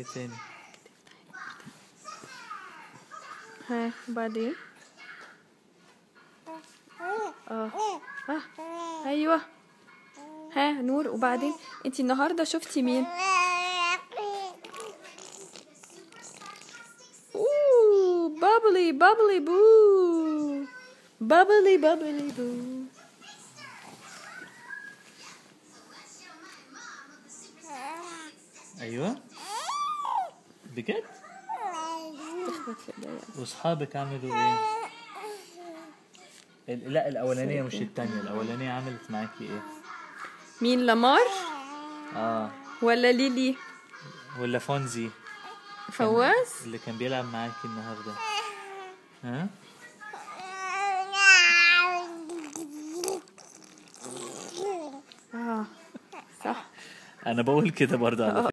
تاني ها وبعدين اه اه ايوه ها نور وبعدين انتي النهارده شفتي مين اوه بابلي بابلي بو بابلي بابلي بو ايوه بجد تخبط في ايديا واصحابك عملوا ايه ال- لا الاولانيه مش التانية الاولانيه عملت معاكي ايه مين لامار اه ولا ليلي ولا فونزي فواز اللي كان بيلعب معاكي النهارده ها اه صح انا بقول كده برضه على آه.